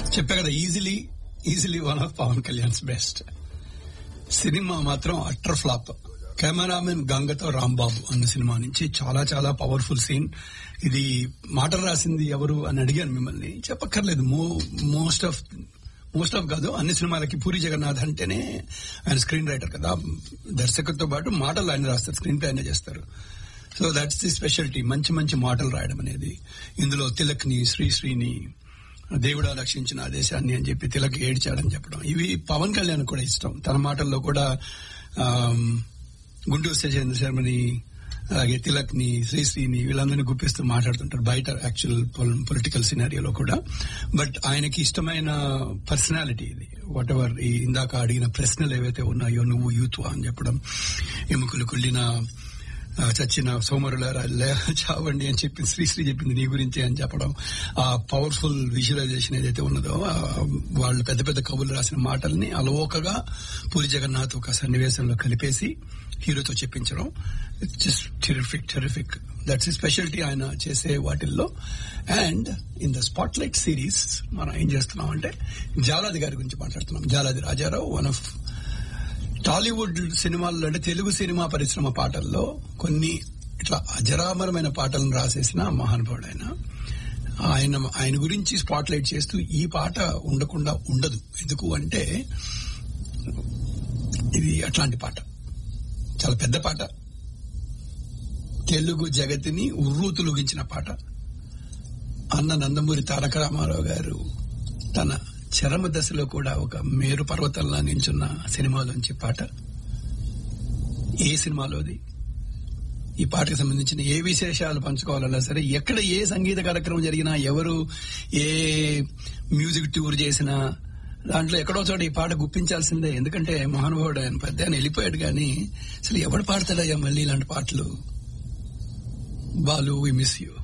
చెప్పా కదా easily easily one of Pawan Kalyan's best cinema మాత్రం అట్టర్ ఫ్లాప్ కెమెరామెన్ గంగతో రాంబాబు అన్న సినిమా నుంచి చాలా చాలా పవర్ఫుల్ సీన్ ఇది మాటలు రాసింది ఎవరు అని అడిగాను మిమ్మల్ని చెప్పక్కర్లేదు మోస్ట్ ఆఫ్ మోస్ట్ ఆఫ్ కాదు అన్ని సినిమాలకి పూరి జగన్నాథ్ అంటేనే ఆయన స్క్రీన్ రైటర్ కదా దర్శకుడితో పాటు మాటలు ఆయన రాస్తారు స్క్రీన్ ప్లే ఆయన చేస్తారు సో దట్స్ ది స్పెషాలిటీ మంచి మంచి మాటలు రాయడం అనేది ఇందులో తిలక్ ని శ్రీశ్రీని దేవుడా రక్షించిన ఆ దేశాన్ని అని చెప్పి తిలక్ ఏడ్చాడని చెప్పడం ఇవి పవన్ కళ్యాణ్ కూడా ఇష్టం తన మాటల్లో కూడా ఆమ్, గుంటూరు శేషేంద్ర శర్మని అలాగే తిలక్ ని శ్రీశ్రీని వీళ్ళందరినీ గుప్పిస్తూ మాట్లాడుతుంటారు బయట యాక్చువల్ పొలిటికల్ సినారియోలో కూడా బట్ ఆయనకి ఇష్టమైన పర్సనాలిటీ ఇది వాట్ ఎవర్ ఈ ఇందాక అడిగిన ప్రశ్నలు ఏవైతే ఉన్నాయో నువ్వు యూత్ అని చెప్పడం ఎముకలు కుళ్ళిన ఆ, చచ్చిన సోమరులారా లే- చావండి అని చెప్పి శ్రీశ్రీ చెప్పింది నీ గురించి అని చెప్పడం ఆ పవర్ఫుల్ విజువలైజేషన్ ఏదైతే ఉన్నదో ఆ, వాళ్ళు పెద్ద పెద్ద కవులు రాసిన మాటల్ని అలవోకగా పూరి జగన్నాథ్ ఒక సన్నివేశంలో కలిపేసి హీరోతో చెప్పించడం just terrific terrific that's speciality ఆయన చేసే వాటిల్లో and in the spotlight series మనం ఏం చేస్తున్నాం అంటే జాలాది గారి గురించి మాట్లాడుతున్నాం Jaladi Rajarao one of Tollywood సినిమాల్లో అంటే తెలుగు సినిమా పరిశ్రమ పాటల్లో కొన్ని ఇట్లా అజరామరమైన పాటలను రాసేసిన మహానుభావుడు ఆయన ఆయన ఆయన గురించి స్పాట్ లైట్ చేస్తూ ఈ పాట ఉండకుండా ఉండదు ఎందుకు అంటే ఇది అట్లాంటి పాట చాలా పెద్ద పాట తెలుగు జగతిని ఉర్రూతులుగించిన పాట అన్న నందమూరి తారక రామారావు గారు తన చరమ దశలో కూడా ఒక మేరు పర్వతంలా నించున్న సినిమాలోంచి పాట ఏ సినిమాలోది ఈ పాటకు సంబంధించిన ఏ విశేషాలు పంచుకోవాలన్నా సరే ఎక్కడ ఏ సంగీత కార్యక్రమం జరిగినా ఎవరు ఏ మ్యూజిక్ టూర్ చేసినా దాంట్లో ఎక్కడో చోట ఈ పాట గుప్పించాల్సిందే ఎందుకంటే మహానుభావుడు ఆయన పెద్ద ఆయన వెళ్ళిపోయాడు కానీ అసలు ఎవడు పాడతాడయ్యా మళ్ళీ ఇలాంటి పాటలు బాలు వి మిస్ యూ